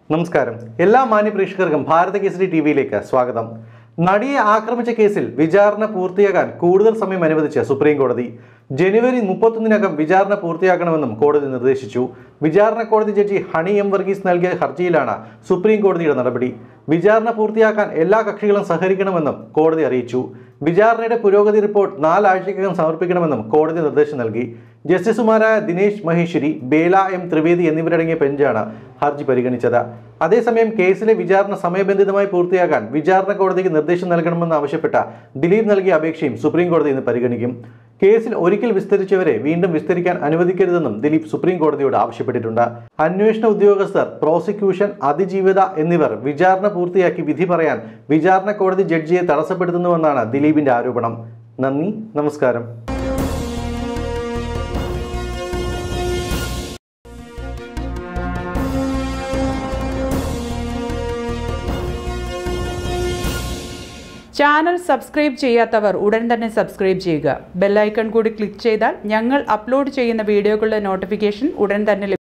നമസ്കാരം എല്ലാ മാന്യ പ്രേക്ഷകർക്കും ഭാരത കേസരി ടി വിയിലേക്ക് സ്വാഗതം നടിയെ ആക്രമിച്ച കേസിൽ വിചാരണ പൂർത്തിയാക്കാൻ കൂടുതൽ സമയം അനുവദിച്ച് സുപ്രീം കോടതി ജനുവരി മുപ്പത്തൊന്നിനകം വിചാരണ പൂർത്തിയാക്കണമെന്നും കോടതി നിർദ്ദേശിച്ചു വിചാരണ കോടതി ജഡ്ജി ഹണി എം വർഗീസ് നൽകിയ ഹർജിയിലാണ് സുപ്രീം കോടതിയുടെ നടപടി വിചാരണ പൂർത്തിയാക്കാൻ എല്ലാ കക്ഷികളും സഹകരിക്കണമെന്നും കോടതി അറിയിച്ചു വിചാരണയുടെ പുരോഗതി റിപ്പോർട്ട് നാലാഴ്ചക്കകം സമർപ്പിക്കണമെന്നും കോടതി നിർദ്ദേശം നൽകി ജസ്റ്റിസുമാരായ ദിനേശ് മഹേശ്വരി ബേല എം ത്രിവേദി എന്നിവരടങ്ങിയ ബെഞ്ചാണ് ഹർജി പരിഗണിച്ചത് അതേസമയം കേസിലെ വിചാരണ സമയബന്ധിതമായി പൂർത്തിയാക്കാൻ വിചാരണ കോടതിക്ക് നിർദ്ദേശം നൽകണമെന്ന് ആവശ്യപ്പെട്ട ദിലീപ് നൽകിയ അപേക്ഷയും സുപ്രീം കോടതി ഇന്ന് പരിഗണിക്കും കേസിൽ ഒരിക്കൽ വിസ്തരിച്ചവരെ വീണ്ടും വിസ്തരിക്കാൻ അനുവദിക്കരുതെന്നും ദിലീപ് സുപ്രീം കോടതിയോട് ആവശ്യപ്പെട്ടിട്ടുണ്ട് അന്വേഷണ ഉദ്യോഗസ്ഥർ പ്രോസിക്യൂഷൻ അതിജീവിത എന്നിവർ വിചാരണ പൂർത്തിയാക്കി വിധി പറയാൻ വിചാരണ കോടതി ജഡ്ജിയെ തടസ്സപ്പെടുത്തുന്നുവെന്നാണ് ദിലീപിന്റെ ആരോപണം നന്ദി നമസ്കാരം ചാനൽ സബ്സ്ക്രൈബ് ചെയ്യാത്തവർ ഉടൻ തന്നെ സബ്സ്ക്രൈബ് ചെയ്യുക ബെല്ലൈക്കൺ കൂടി ക്ലിക്ക് ചെയ്താൽ ഞങ്ങൾ അപ്ലോഡ് ചെയ്യുന്ന വീഡിയോകളുടെ നോട്ടിഫിക്കേഷൻ ഉടൻ തന്നെ ലഭിക്കും